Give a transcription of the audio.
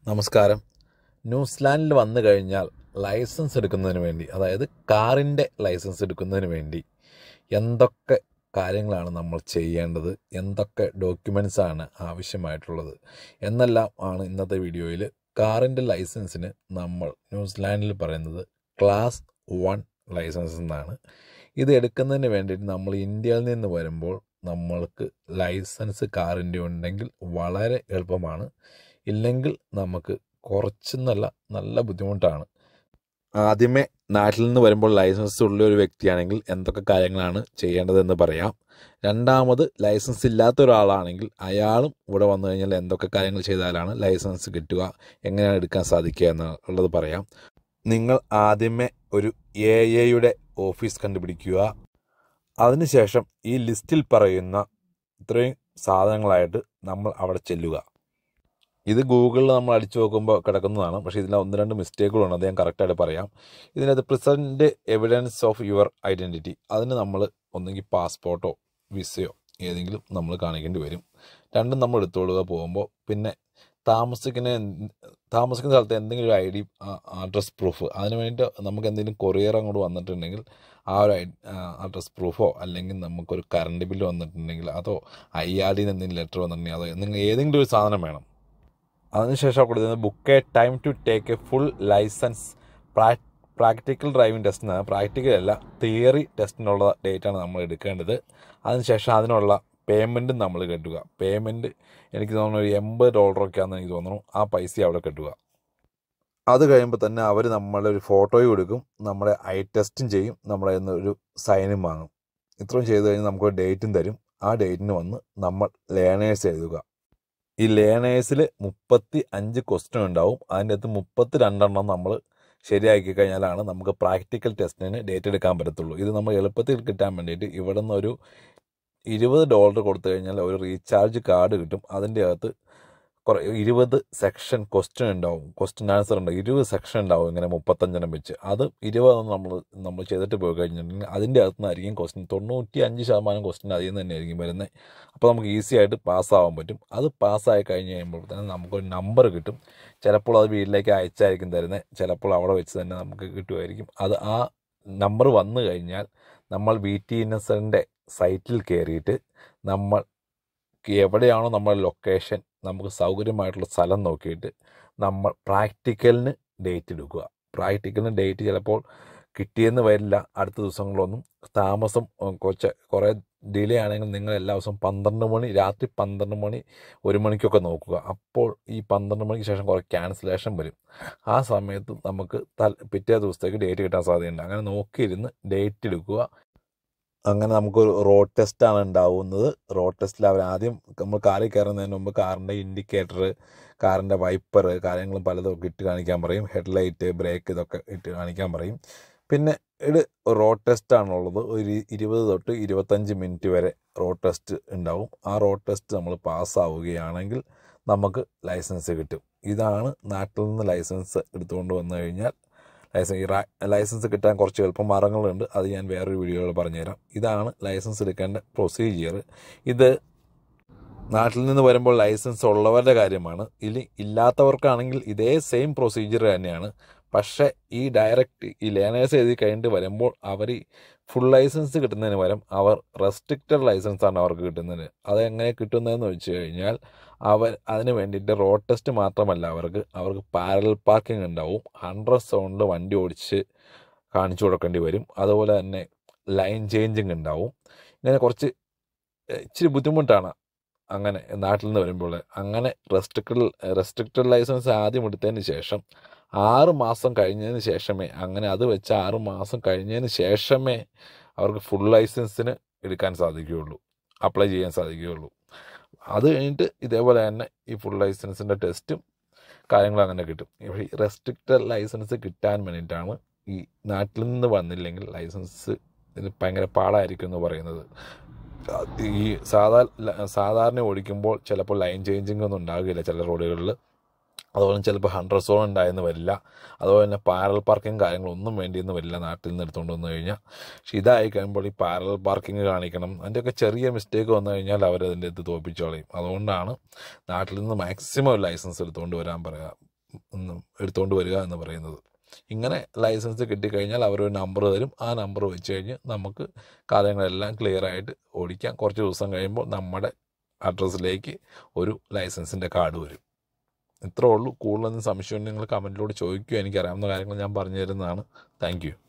നമസ്കാരം ന്യൂസിലാൻഡിൽ വന്നു കഴിഞ്ഞാൽ ലൈസൻസ് എടുക്കുന്നതിന് വേണ്ടി അതായത് കാറിൻ്റെ ലൈസൻസ് എടുക്കുന്നതിന് വേണ്ടി എന്തൊക്കെ കാര്യങ്ങളാണ് നമ്മൾ ചെയ്യേണ്ടത് എന്തൊക്കെ ഡോക്യുമെൻറ്റ്സ് ആണ് ആവശ്യമായിട്ടുള്ളത് എന്നെല്ലാം ആണ് ഇന്നത്തെ വീഡിയോയിൽ കാറിൻ്റെ ലൈസൻസിന് നമ്മൾ ന്യൂസിലാൻഡിൽ പറയുന്നത് ക്ലാസ് വൺ ലൈസൻസ് എന്നാണ് ഇത് എടുക്കുന്നതിന് വേണ്ടിയിട്ട് നമ്മൾ ഇന്ത്യയിൽ നിന്ന് വരുമ്പോൾ നമ്മൾക്ക് ലൈസൻസ് കാറിൻ്റെ ഉണ്ടെങ്കിൽ വളരെ എളുപ്പമാണ് ഇല്ലെങ്കിൽ നമുക്ക് കുറച്ചെന്നല്ല നല്ല ബുദ്ധിമുട്ടാണ് ആദ്യമേ നാട്ടിൽ നിന്ന് വരുമ്പോൾ ലൈസൻസ് ഉള്ള ഒരു വ്യക്തിയാണെങ്കിൽ എന്തൊക്കെ കാര്യങ്ങളാണ് ചെയ്യേണ്ടതെന്ന് പറയാം രണ്ടാമത് ലൈസൻസ് ഇല്ലാത്ത ഒരാളാണെങ്കിൽ അയാളും ഇവിടെ വന്നു കഴിഞ്ഞാൽ എന്തൊക്കെ കാര്യങ്ങൾ ചെയ്താലാണ് ലൈസൻസ് കിട്ടുക എങ്ങനെയാണ് എടുക്കാൻ സാധിക്കുക എന്നുള്ളത് പറയാം നിങ്ങൾ ആദ്യമേ ഒരു എ എയുടെ ഓഫീസ് കണ്ടുപിടിക്കുക അതിനുശേഷം ഈ ലിസ്റ്റിൽ പറയുന്ന ഇത്രയും സാധനങ്ങളായിട്ട് നമ്മൾ അവിടെ ചെല്ലുക ഇത് ഗൂഗിളിൽ നമ്മൾ അടിച്ചു നോക്കുമ്പോൾ കിടക്കുന്നതാണ് പക്ഷേ ഇതിൽ ഒന്ന് രണ്ട് മിസ്റ്റേക്കുകളുണ്ട് അത് ഞാൻ കറക്റ്റായിട്ട് പറയാം ഇതിനകത്ത് present evidence of your identity അതിന് നമ്മൾ ഒന്നെങ്കിൽ പാസ്പോർട്ടോ വിസയോ ഏതെങ്കിലും നമ്മൾ കാണിക്കേണ്ടി വരും രണ്ടും നമ്മൾ എടുത്തോളുക പോകുമ്പോൾ പിന്നെ താമസിക്കുന്ന താമസിക്കുന്ന സ്ഥലത്ത് എന്തെങ്കിലും ഒരു ഐ ഡി അഡ്രസ് പ്രൂഫ് അതിന് വേണ്ടി നമുക്ക് എന്തെങ്കിലും കൊറിയർ അങ്ങോട്ട് വന്നിട്ടുണ്ടെങ്കിൽ ആ ഒരു അഡ്രസ് പ്രൂഫോ അല്ലെങ്കിൽ നമുക്കൊരു കറണ്ട് ബില്ല് വന്നിട്ടുണ്ടെങ്കിൽ അതോ ഐ ആർ ഡിന്ന് എന്തെങ്കിലും ലെറ്റർ വന്നിട്ടുണ്ടെങ്കിൽ അതോ നിങ്ങൾ ഏതെങ്കിലും ഒരു സാധനം വേണം അതിനുശേഷം കൊടുക്കുന്നത് book a time to take a full licence practical driving ടെസ്റ്റിന് പ്രാക്ടിക്കൽ അല്ല തിയറി ടെസ്റ്റിനുള്ള ഡേറ്റാണ് നമ്മൾ എടുക്കേണ്ടത് അതിനുശേഷം അതിനുള്ള പേയ്മെൻറ്റും നമ്മൾ കെട്ടുക പേയ്മെൻറ്റ് എനിക്ക് തോന്നുന്നു ഒരു എൺപത് ഡോളറൊക്കെ ആണെന്ന് എനിക്ക് തോന്നുന്നു ആ പൈസ അവിടെ കെട്ടുക അത് കഴിയുമ്പോൾ തന്നെ അവർ നമ്മളെ ഒരു ഫോട്ടോയും എടുക്കും നമ്മുടെ ഐ ടെസ്റ്റും ചെയ്യും നമ്മുടെ കയ്യിൽ നിന്ന് ഒരു സൈനും വാങ്ങും ഇത്രയും ചെയ്ത് കഴിഞ്ഞാൽ നമുക്കൊരു ഡേറ്റും തരും ആ ഡേറ്റിന് വന്ന് നമ്മൾ ലേണേഴ്സ് എഴുതുക ഈ ലേണേഴ്സിൽ മുപ്പത്തി അഞ്ച് ക്വസ്റ്റ്യൻ ഉണ്ടാവും അതിൻ്റെ അകത്ത് മുപ്പത്തി രണ്ടെണ്ണം നമ്മൾ ശരിയാക്കി കഴിഞ്ഞാലാണ് നമുക്ക് പ്രാക്ടിക്കൽ ടെസ്റ്റിന് ഡേറ്റ് എടുക്കാൻ പറ്റത്തുള്ളൂ ഇത് നമ്മൾ എളുപ്പത്തിൽ കിട്ടാൻ വേണ്ടിയിട്ട് ഇവിടെ നിന്ന് ഒരു ഇരുപത് ഡോളർ കൊടുത്തു കഴിഞ്ഞാൽ ഒരു റീചാർജ് കാർഡ് കിട്ടും അതിൻ്റെ അകത്ത് കുറേ ഇരുപത് സെക്ഷൻ ക്വസ്റ്റ്യൻ ഉണ്ടാവും ക്വസ്റ്റ്യൻ ആൻസർ ഉണ്ടാവും ഇരുപത് സെക്ഷൻ ഉണ്ടാവും ഇങ്ങനെ മുപ്പത്തഞ്ചെണ്ണം വെച്ച് അത് ഇരുപതെണ്ണം നമ്മൾ നമ്മൾ ചെയ്തിട്ട് പോയി കഴിഞ്ഞിട്ടുണ്ടെങ്കിൽ അതിൻ്റെ അകത്ത് നിന്നായിരിക്കും ക്വസ്റ്റ്യൻ തൊണ്ണൂറ്റി അഞ്ച് ശതമാനം ക്വസ്റ്റ്യൻ അതിൽ നിന്ന് തന്നെയായിരിക്കും വരുന്നത് അപ്പോൾ നമുക്ക് ഈസി ആയിട്ട് പാസ്സാവാൻ പറ്റും അത് പാസ്സായി കഴിഞ്ഞ് കഴിയുമ്പോൾ തന്നെ നമുക്കൊരു നമ്പർ കിട്ടും ചിലപ്പോൾ അത് വീട്ടിലേക്ക് അയച്ചായിരിക്കും തരുന്നത് ചിലപ്പോൾ അവിടെ വെച്ച് തന്നെ നമുക്ക് കിട്ടുമായിരിക്കും അത് ആ നമ്പർ വന്നു കഴിഞ്ഞാൽ നമ്മൾ വി ടി എൻ എസ് എൻ്റെ സൈറ്റിൽ കയറിയിട്ട് നമ്മൾ എവിടെയാണോ നമ്മുടെ ലൊക്കേഷൻ നമുക്ക് സൗകര്യമായിട്ടുള്ള സ്ഥലം നോക്കിയിട്ട് നമ്മൾ പ്രാക്ടിക്കലിന് ഡേറ്റ് എടുക്കുക പ്രാക്ടിക്കലിന് ഡേറ്റ് ചിലപ്പോൾ കിട്ടിയെന്ന് വരില്ല അടുത്ത ദിവസങ്ങളൊന്നും താമസം കുറച്ച് കുറേ ഡിലേ ആണെങ്കിൽ നിങ്ങൾ എല്ലാ ദിവസവും പന്ത്രണ്ട് മണി രാത്രി പന്ത്രണ്ട് മണി ഒരു മണിക്കൊക്കെ നോക്കുക അപ്പോൾ ഈ പന്ത്രണ്ട് മണിക്ക് ശേഷം കുറേ ക്യാൻസലേഷൻ വരും ആ സമയത്ത് നമുക്ക് തൽ പിറ്റേ ദിവസത്തേക്ക് ഡേറ്റ് കിട്ടാൻ സാധ്യതയുണ്ട് അങ്ങനെ നോക്കിയിരുന്ന് ഡേറ്റ് എടുക്കുക അങ്ങനെ നമുക്കൊരു റോഡ് ടെസ്റ്റാണ് ഉണ്ടാവുന്നത് റോഡ് ടെസ്റ്റിൽ അവർ ആദ്യം നമ്മൾ കാറിൽ കയറുന്നതിന് മുമ്പ് കാറിൻ്റെ ഇൻഡിക്കേറ്റർ കാറിൻ്റെ വൈപ്പർ കാര്യങ്ങളും പലതും ഒക്കെ ഇട്ട് കാണിക്കാൻ പറയും ഹെഡ്ലൈറ്റ് ബ്രേക്ക് ഇതൊക്കെ ഇട്ട് കാണിക്കാൻ പറയും പിന്നെ ഇത് റോഡ് ടെസ്റ്റാണുള്ളത് ഒരു ഇരുപത് തൊട്ട് ഇരുപത്തഞ്ച് മിനിറ്റ് വരെ റോഡ് ടെസ്റ്റ് ഉണ്ടാവും ആ റോഡ് ടെസ്റ്റ് നമ്മൾ പാസ്സാവുകയാണെങ്കിൽ നമുക്ക് ലൈസൻസ് കിട്ടും ഇതാണ് നാട്ടിൽ നിന്ന് ലൈസൻസ് എടുത്തുകൊണ്ട് വന്നു കഴിഞ്ഞാൽ ലൈസൻസ് ഈ ലൈസൻസ് കിട്ടാൻ കുറച്ച് എളുപ്പമാർഗ്ഗങ്ങളുണ്ട് അത് ഞാൻ വേറൊരു വീഡിയോയിൽ പറഞ്ഞുതരാം ഇതാണ് ലൈസൻസ് എടുക്കേണ്ട പ്രൊസീജിയർ ഇത് നാട്ടിൽ നിന്ന് വരുമ്പോൾ ലൈസൻസ് ഉള്ളവരുടെ കാര്യമാണ് ഇനി ഇല്ലാത്തവർക്കാണെങ്കിൽ ഇതേ സെയിം പ്രൊസീജിയർ തന്നെയാണ് പക്ഷേ ഈ ഡയറക്റ്റ് ഈ ലേണേഴ്സ് എഴുതി കഴിഞ്ഞിട്ട് വരുമ്പോൾ അവർ ഫുൾ ലൈസൻസ് കിട്ടുന്നതിന് പകരം അവർ റെസ്ട്രിക്റ്റഡ് ലൈസൻസ് ആണ് അവർക്ക് കിട്ടുന്നത് അതെങ്ങനെ കിട്ടുന്നതെന്ന് വെച്ച് കഴിഞ്ഞാൽ അവർ അതിന് വേണ്ടിയിട്ട് റോഡ് ടെസ്റ്റ് മാത്രമല്ല അവർക്ക് അവർക്ക് പാരൽ പാർക്കിംഗ് ഉണ്ടാവും ഹൺഡ്രഡ് സോണിൽ വണ്ടി ഓടിച്ച് കാണിച്ചു കൊടുക്കേണ്ടി വരും അതുപോലെ തന്നെ ലൈൻ ചേഞ്ചിങ് ഉണ്ടാവും ഇങ്ങനെ കുറച്ച് ഇച്ചിരി ബുദ്ധിമുട്ടാണ് അങ്ങനെ നാട്ടിൽ നിന്ന് വരുമ്പോൾ അങ്ങനെ റെസ്ട്രിക്റ്റഡ് റെസ്ട്രിക്റ്റഡ് ലൈസൻസ് ആദ്യം എടുത്തതിന് ശേഷം ആറ് മാസം കഴിഞ്ഞതിന് ശേഷമേ അങ്ങനെ അത് വെച്ച് ആറ് മാസം കഴിഞ്ഞതിന് ശേഷമേ അവർക്ക് ഫുൾ ലൈസൻസിന് എടുക്കാൻ സാധിക്കുകയുള്ളൂ അപ്ലൈ ചെയ്യാൻ സാധിക്കുകയുള്ളൂ അത് കഴിഞ്ഞിട്ട് ഇതേപോലെ തന്നെ ഈ ഫുൾ ലൈസൻസിൻ്റെ ടെസ്റ്റും കാര്യങ്ങളും അങ്ങനെ കിട്ടും ഈ റെസ്ട്രിക്റ്റഡ് ലൈസൻസ് കിട്ടാൻ വേണ്ടിയിട്ടാണ് ഈ നാട്ടിൽ നിന്ന് വന്നില്ലെങ്കിൽ ലൈസൻസ് ഇതിന് ഭയങ്കര പാടായിരിക്കും എന്ന് പറയുന്നത് ഈ സാധാരണ സാധാരണ ഓടിക്കുമ്പോൾ ചിലപ്പോൾ ലൈൻ ചേഞ്ചിങ് ഒന്നും ഉണ്ടാകില്ല ചില റോഡുകളിൽ അതുപോലെ ചിലപ്പോൾ ഹൺഡ്രഡ് സോൺ ഉണ്ടായെന്ന് വരില്ല അതുപോലെ തന്നെ പാരൽ പാർക്കിംഗ് കാര്യങ്ങളൊന്നും വേണ്ടിയെന്ന് വരില്ല നാട്ടിൽ നിന്ന് എടുത്തുകൊണ്ട് വന്നു കഴിഞ്ഞാൽ പക്ഷെ ഇതായി കഴിയുമ്പോൾ ഈ പാരൽ പാർക്കിംഗ് കാണിക്കണം അതിൻ്റെയൊക്കെ ചെറിയ മിസ്റ്റേക്ക് വന്നു കഴിഞ്ഞാൽ അവരതിൻ്റെ ഇത് തോപ്പിച്ചു കളയും അതുകൊണ്ടാണ് നാട്ടിൽ നിന്ന് മാക്സിമം ലൈസൻസ് എടുത്തുകൊണ്ട് വരാൻ പറയുക ഉം, എടുത്തുകൊണ്ട് വരിക എന്ന് പറയുന്നത് ഇങ്ങനെ ലൈസൻസ് കിട്ടിക്കഴിഞ്ഞാൽ അവരൊരു നമ്പർ തരും ആ നമ്പർ വെച്ച് കഴിഞ്ഞ് നമുക്ക് കാര്യങ്ങളെല്ലാം ക്ലിയർ ആയിട്ട് ഓടിക്കാം കുറച്ച് ദിവസം കഴിയുമ്പോൾ നമ്മുടെ അഡ്രസ്സിലേക്ക് ഒരു ലൈസൻസിൻ്റെ കാർഡ് വരും ഇത്രേ ഉള്ളൂ കൂടുതലൊന്നും സംശയം നിങ്ങൾ കമൻറ്റിലൂടെ ചോദിക്കുക എനിക്കറിയാവുന്ന കാര്യങ്ങൾ ഞാൻ പറഞ്ഞു തരുന്നതാണ് താങ്ക് യു